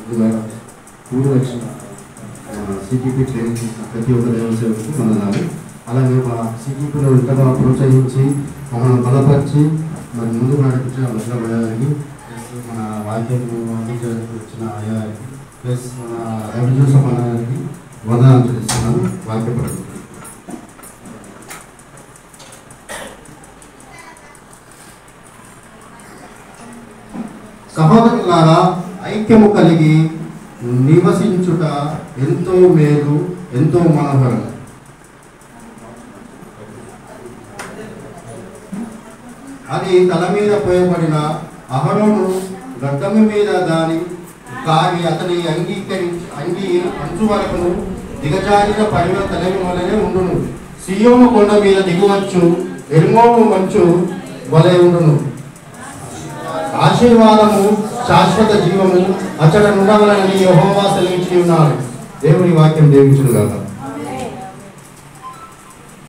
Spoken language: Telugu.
మేడం కూడి వచ్చిన సిటీపీ ట్రైనింగ్ చేసిన ప్రతి ఒక్క దైవ సేవకు వందనాలు అలాగే మా సిటీపీలో ఇంతగా ప్రోత్సహించి మమ్మల్ని బలపరిచి మరి ముందుకు నడిపించిన వజ్రభయానికి ప్లస్ మన వాక్యం అందించడానికి వచ్చిన ఆయా ప్లస్ మన రెవెన్యూ సమానానికి వందనాలు తెలుస్తున్నాను వాక్యపరంగా సహోదరులారా ఐక్యము కలిగి నివసించుట ఎంతో మేలు ఎంతో మనోహరం అది తల మీద పోయబడిన అహరోను గడ్డము మీద దాని కాని అతని అంగీకరించి అంగీ అంచు వరకును దిగజారిన పడిన తలమి వలనే ఉండును సియోము కొండ మీద దిగువచ్చు ఎరుమోము మంచు వలె ఉండును ఆశీర్వాదము శాశ్వత జీవము అచ్చట ఉండవలని యెహోవా సెలవించి ఉన్నాడు దేవుని వాక్యం దేవించును గాక